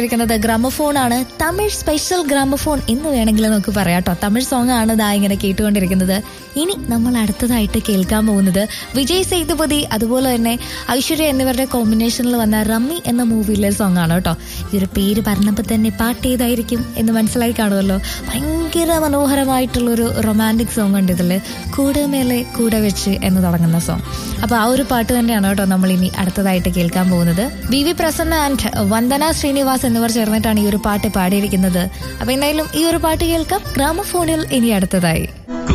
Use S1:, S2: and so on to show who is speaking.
S1: ിരിക്കുന്നത് gramophone ആണ് Tamil special gramophone എന്ന് വേണമെങ്കിൽ നമുക്ക് പറയാം കേട്ടോ തമിഴ് സോങ് ആണ് ഇതാ ഇങ്ങനെ കേട്ടുകൊണ്ടിരിക്കുന്നത് ഇനി നമ്മൾ അടുത്തതായിട്ട് കേൾക്കാൻ പോകുന്നത് വിജയ് സേതുപതി അതുപോലെ തന്നെ ഐശ്വര്യ എന്നിവരുടെ കോമ്പിനേഷനിൽ വന്ന റമ്മി എന്ന മൂവിയിലെ സോങ് ആണ് കേട്ടോ ഈ ഒരു പേര് പറഞ്ഞപ്പോൾ തന്നെ പാട്ട് ഏതായിരിക്കും എന്ന് മനസ്സിലായി കാണുമല്ലോ ഭയങ്കര മനോഹരമായിട്ടുള്ളൊരു റൊമാൻറ്റിക് സോങ് ഉണ്ട് ഇതിൽ കൂടെ മേലെ കൂടെ വെച്ച് എന്ന് തുടങ്ങുന്ന സോങ് അപ്പൊ ആ ഒരു പാട്ട് തന്നെയാണ് കേട്ടോ നമ്മൾ ഇനി അടുത്തതായിട്ട് കേൾക്കാൻ പോകുന്നത് B V Prasanna and Vandana Srinivas എന്നിവർ ചേർന്നിട്ടാണ് ഈ ഒരു പാട്ട് പാടിയിരിക്കുന്നത് അപ്പൊ എന്തായാലും ഈ ഒരു പാട്ട് കേൾക്കാം ഗ്രാമഫോണിൽ ഇനി അടുത്തതായി